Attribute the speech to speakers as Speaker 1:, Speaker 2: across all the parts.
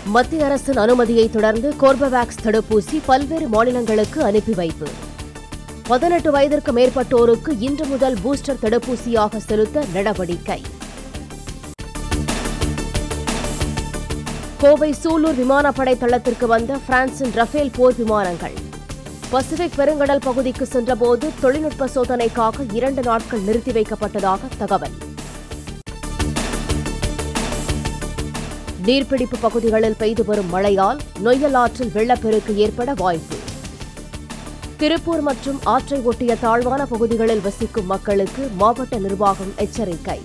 Speaker 1: மத்திய அரசின் அனுமதியை தொடர்ந்து கோர்பவேக்ஸ் தடுப்பூசி பல்வேறு மாநிலங்களுக்கு அனுப்பி வைப்பு பதினெட்டு வயதிற்கு மேற்பட்டோருக்கு இன்று முதல் பூஸ்டர் தடுப்பூசியாக செலுத்த நடவடிக்கை கோவை சூலூர் விமானப்படை தளத்திற்கு வந்த பிரான்சின் ரஃபேல் போர் விமானங்கள் பசிபிக் பெருங்கடல் பகுதிக்கு சென்றபோது தொழில்நுட்ப சோதனைக்காக இரண்டு நாட்கள் நிறுத்தி வைக்கப்பட்டதாக தகவல் நீர்பிடிப்பு பகுதிகளில் பெய்து வரும் மழையால் நொய்யல் ஆற்றில் வெள்ளப்பெருக்கு ஏற்பட வாய்ப்பு திருப்பூர் மற்றும் ஆற்றை ஒட்டிய தாழ்வான பகுதிகளில் வசிக்கும் மக்களுக்கு மாவட்ட நிர்வாகம் எச்சரிக்கை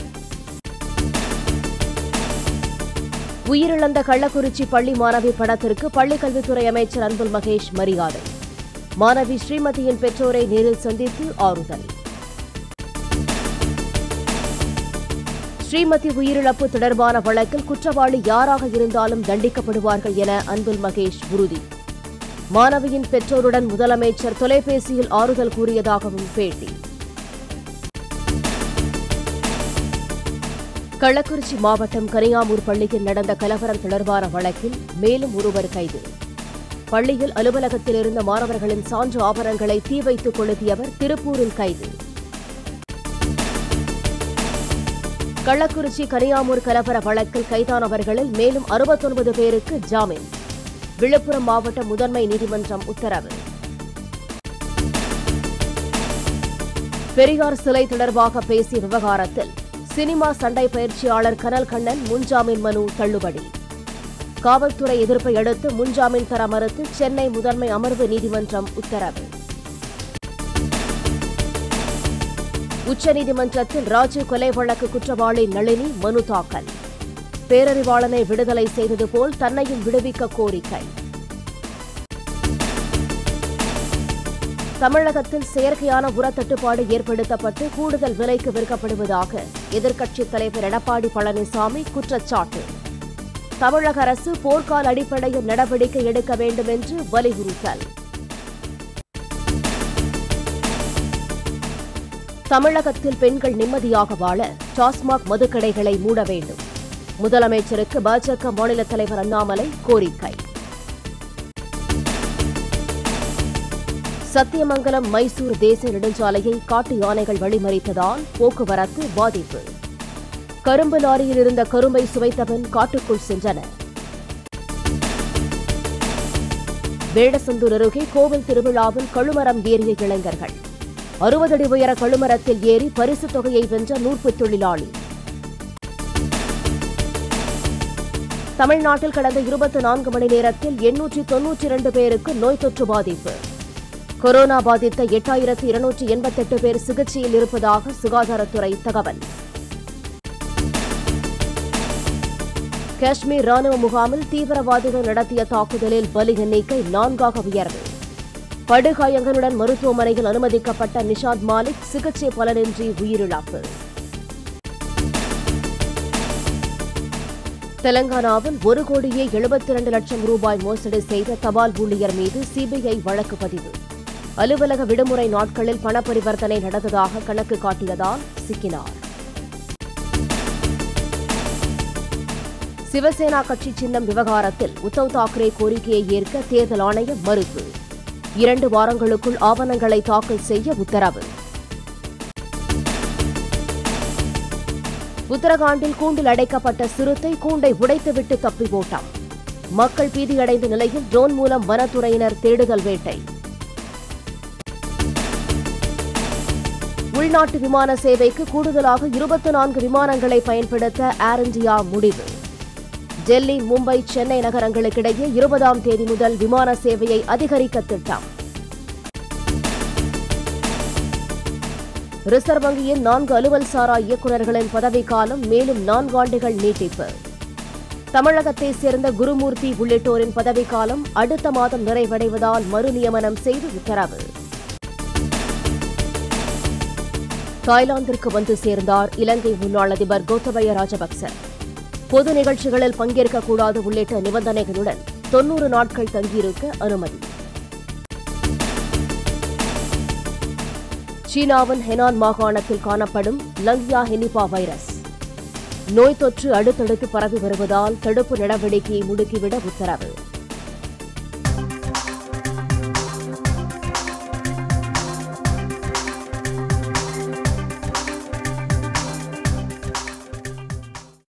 Speaker 1: உயிரிழந்த கள்ளக்குறிச்சி பள்ளி மாணவி படத்திற்கு பள்ளிக்கல்வித்துறை அமைச்சர் அன்பில் மகேஷ் மரியாதை மாணவி ஸ்ரீமதியின் பெற்றோரை நேரில் சந்தித்து ஆறுதல் ஸ்ரீமதி உயிரிழப்பு தொடர்பான வழக்கில் குற்றவாளி யாராக இருந்தாலும் தண்டிக்கப்படுவார்கள் என அன்பில் மகேஷ் உறுதி மாணவியின் பெற்றோருடன் முதலமைச்சர் தொலைபேசியில் ஆறுதல் கூறியதாகவும் பேட்டி கள்ளக்குறிச்சி மாவட்டம் கனியாமூர் பள்ளியில் நடந்த கலவரம் தொடர்பான வழக்கில் மேலும் ஒருவர் கைது பள்ளியில் அலுவலகத்தில் இருந்த மாணவர்களின் சான்று ஆபரணங்களை தீ வைத்து கொளுத்தியவர் திருப்பூரில் கைது கள்ளக்குறிச்சி கனியாமூர் கலவர வழக்கில் கைதானவர்களில் மேலும் அறுபத்தொன்பது பேருக்கு ஜாமீன் விழுப்புரம் மாவட்ட முதன்மை நீதிமன்றம் உத்தரவு பெரியார் சிலை தொடர்பாக பேசிய விவகாரத்தில் சினிமா சண்டை பயிற்சியாளர் கனல் கண்ணன் முன்ஜாமீன் மனு தள்ளுபடி காவல்துறை எதிர்ப்பை அடுத்து முன்ஜாமீன் தர மறுத்து சென்னை முதன்மை அமர்வு நீதிமன்றம் உத்தரவு உச்சநீதிமன்றத்தில் ராஜீவ் கொலை வழக்கு குற்றவாளி நளினி மனு தாக்கல் பேரறிவாளனை விடுதலை செய்தது போல் தன்னையும் விடுவிக்க கோரிக்கை தமிழகத்தில் செயற்கையான உர தட்டுப்பாடு ஏற்படுத்தப்பட்டு கூடுதல் விலைக்கு விற்கப்படுவதாக எதிர்க்கட்சித் தலைவர் எடப்பாடி பழனிசாமி குற்றச்சாட்டு தமிழக அரசு போர்க்கால அடிப்படையில் நடவடிக்கை எடுக்க வேண்டும் என்று வலியுறுத்தல் தமிழகத்தில் பெண்கள் நிம்மதியாக வாழ டாஸ்மாக் மதுக்கடைகளை மூட வேண்டும் முதலமைச்சருக்கு பாஜக மாநில தலைவர் அண்ணாமலை கோரிக்கை சத்தியமங்கலம் மைசூர் தேசிய நெடுஞ்சாலையை காட்டு யானைகள் வழிமறித்ததால் போக்குவரத்து பாதிப்பு கரும்பு லாரியில் இருந்த கரும்பை சுவைத்தவன் காட்டுக்குள் சென்றனர் வேடசந்தூர் அருகே கோவில் திருவிழாவில் கழுமரம் ஏறிய இளைஞர்கள் அறுபது அடி உயர கழுமரத்தில் ஏறி பரிசுத் தொகையை வென்ற நூற்பு தொழிலாளி தமிழ்நாட்டில் கடந்த இருபத்தி நான்கு மணி நேரத்தில் எண்ணூற்றி தொன்னூற்றி இரண்டு பேருக்கு நோய் தொற்று பாதிப்பு கொரோனா பாதித்த எட்டாயிரத்து இருநூற்றி எண்பத்தெட்டு பேர் சிகிச்சையில் இருப்பதாக சுகாதாரத்துறை தகவல் காஷ்மீர் ராணுவ முகாமில் தீவிரவாதிகள் நடத்திய தாக்குதலில் பலி எண்ணிக்கை நான்காக உயர்வு படுகாயங்களுடன் மருத்துவமனையில் அனுமதிக்கப்பட்ட நிஷாத் மாலிக் சிகிச்சை பலனின்றி உயிரிழப்பு தெலங்கானாவில் ஒரு கோடியே எழுபத்தி இரண்டு லட்சம் ரூபாய் மோசடி செய்த தபால் ஊழியர் மீது சிபிஐ வழக்கு பதிவு அலுவலக விடுமுறை நாட்களில் பண பரிவர்த்தனை நடந்ததாக கணக்கு காட்டியதால் சிக்கினார் சிவசேனா கட்சி சின்னம் விவகாரத்தில் உத்தவ் தாக்கரே கோரிக்கையை ஏற்க தேர்தல் ஆணையம் மறுப்பு இரண்டு வாரங்களுக்குள் ஆவணங்களை தாக்கல் செய்ய உத்தரவு உத்தரகாண்டில் கூண்டில் அடைக்கப்பட்ட சிறுத்தை கூண்டை உடைத்துவிட்டு தப்பி ஓட்டம் மக்கள் பீதியடைந்த நிலையில் ட்ரோன் மூலம் வனத்துறையினர் தேடுதல் வேட்டை உள்நாட்டு விமான சேவைக்கு கூடுதலாக இருபத்தி நான்கு விமானங்களை பயன்படுத்த ஏர் இந்தியா முடிவு டெல்லி மும்பை சென்னை நகரங்களுக்கிடையே இருபதாம் தேதி முதல் விமான சேவையை அதிகரிக்க திட்டம் ரிசர்வ் வங்கியின் நான்கு அலுவல் சாரா இயக்குநர்களின் பதவிக்காலம் மேலும் நான்கு ஆண்டுகள் நீட்டிப்பு தமிழகத்தை சேர்ந்த குருமூர்த்தி உள்ளிட்டோரின் பதவிக்காலம் அடுத்த மாதம் நிறைவடைவதால் மறுநியமனம் செய்து உத்தரவு தாய்லாந்திற்கு வந்து சேர்ந்தார் இலங்கை முன்னாள் அதிபர் கோத்தபய ராஜபக்ச பொது நிகழ்ச்சிகளில் பங்கேற்கக்கூடாது உள்ளிட்ட நிபந்தனைகளுடன் தொன்னூறு நாட்கள் தங்கியிருக்க அனுமதி சீனாவின் ஹெனான் மாகாணத்தில் காணப்படும் லங்யா ஹெனிபா வைரஸ் நோய் தொற்று அடுத்தடுத்து பரவி வருவதால் தடுப்பு நடவடிக்கையை முடுக்கிவிட உத்தரவு